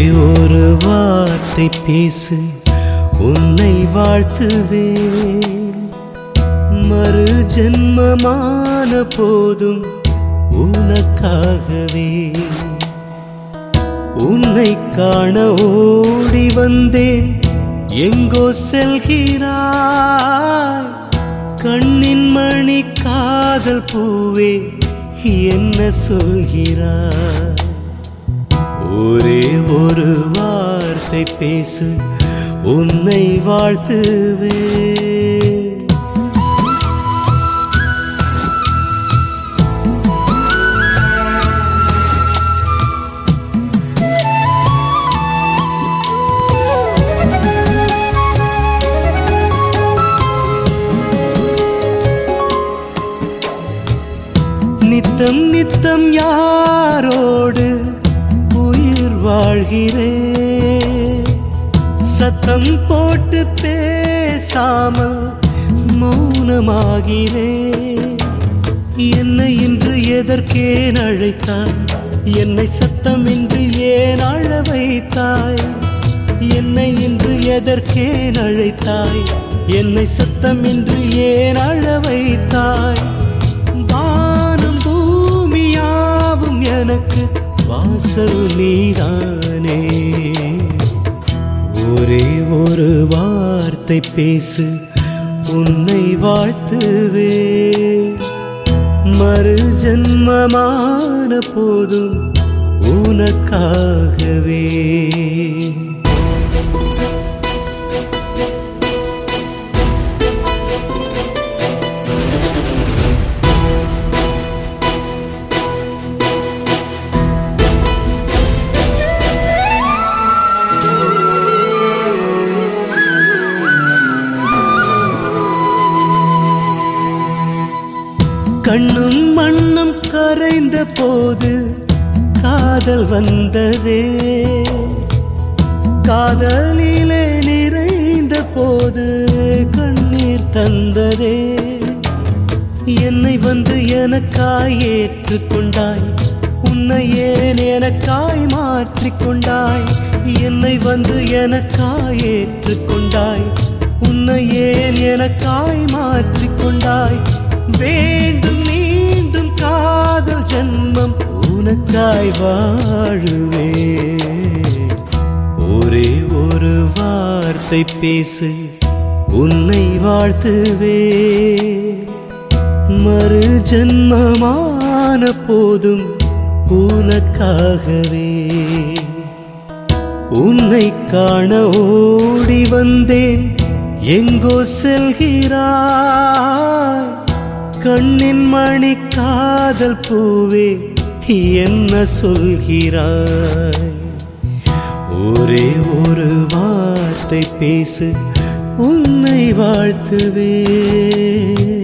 ஒரு வார்த்தை பேசு உன்னை வாழ்த்துவேன் மறு ஜென்மமான போதும் உனக்காகவே உன்னை காண ஓடி வந்தேன் எங்கோ செல்கிறாய் கண்ணின் மணி காதல் பூவே என்ன சொல்கிறாய் ஒரே ஒரு வார்த்தை பேசு உன்னை வாழ்த்துவே நித்தம் நித்தம் யாரோடு உயிர் வாழ்கிறே சத்தம் போட்டு பேசாமல் மௌனமாகிறே என்னை இன்று எதற்கேன் அழைத்தாய் என்னை சத்தமின்றி ஏன் அழ வைத்தாய் என்னை இன்று எதற்கேன் அழைத்தாய் என்னை சத்தமின்றி ஏன் அழ வைத்தாய் வானம் பூமியாவும் எனக்கு வாசல் நீதானே ஒரே ஒரு வார்த்தை பேசு உன்னை வாழ்த்துவே மறு ஜன்மமான போதும் உனக்காகவே கண்ணும் மண்ணும் கரைந்த போது காதல் வந்ததே காதலிலே நிறைந்த போது கண்ணீர் தந்ததே என்னை வந்து எனக்காய் ஏற்றுக்கொண்டாய் உன்னை ஏன் எனக்காய் மாற்றிக்கொண்டாய் என்னை வந்து எனக்காய் ஏற்றுக்கொண்டாய் உன்னை ஏன் எனக்காய் மாற்றிக்கொண்டாய் வேண்டும் மீண்டும் காதல் ஜென்மம் உனக்காய் வாழுவே ஒரே ஒரு வார்த்தை பேசு உன்னை வாழ்த்துவே மறு ஜென்மமான போதும் உனக்காகவே உன்னை காண ஓடி வந்தேன் எங்கோ செல்கிறாய் கண்ணின் மணி காதல் பூவே என்ன சொல்கிறாய் ஒரே ஒரு வார்த்தை பேசு உன்னை வாழ்த்துவே